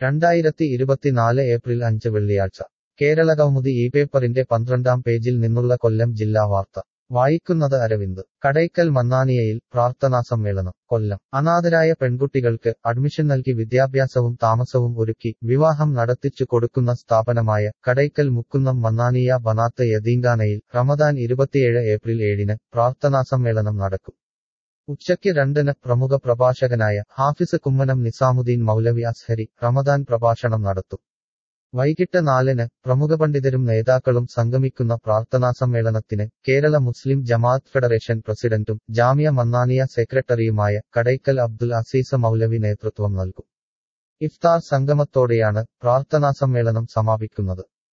രണ്ടായിരത്തി ഇരുപത്തിനാല് ഏപ്രിൽ അഞ്ച് വെള്ളിയാഴ്ച കേരളകൗമുദി ഈ പേപ്പറിന്റെ പന്ത്രണ്ടാം പേജിൽ നിന്നുള്ള കൊല്ലം ജില്ലാ വാർത്ത വായിക്കുന്നത് അരവിന്ദ് കടയ്ക്കൽ മന്നാനിയയിൽ പ്രാർത്ഥനാ സമ്മേളനം കൊല്ലം അനാഥരായ പെൺകുട്ടികൾക്ക് അഡ്മിഷൻ നൽകി വിദ്യാഭ്യാസവും താമസവും ഒരുക്കി വിവാഹം നടത്തിച്ചു കൊടുക്കുന്ന സ്ഥാപനമായ കടയ്ക്കൽ മുക്കുന്നം മന്നാനിയ ബനാത്ത് യതീങ്കാനയിൽ റമദാൻ ഇരുപത്തിയേഴ് ഏപ്രിൽ ഏഴിന് പ്രാർത്ഥനാ സമ്മേളനം നടക്കും ഉച്ചയ്ക്ക് രണ്ടിന് പ്രമുഖ പ്രഭാഷകനായ ഹാഫിസ് കുമ്മനം നിസാമുദ്ദീൻ മൗലവി അസ്ഹരി റമദാൻ പ്രഭാഷണം നടത്തും വൈകിട്ട് നാലിന് പ്രമുഖ പണ്ഡിതരും നേതാക്കളും സംഗമിക്കുന്ന പ്രാർത്ഥനാ സമ്മേളനത്തിന് കേരള മുസ്ലിം ജമാഅത്ത് ഫെഡറേഷൻ പ്രസിഡന്റും ജാമിയ മന്നാനിയ സെക്രട്ടറിയുമായ കടയ്ക്കൽ അബ്ദുൽ അസീസ് മൗലവി നേതൃത്വം നൽകും ഇഫ്താർ സംഗമത്തോടെയാണ് പ്രാർത്ഥനാ സമ്മേളനം സമാപിക്കുന്നത്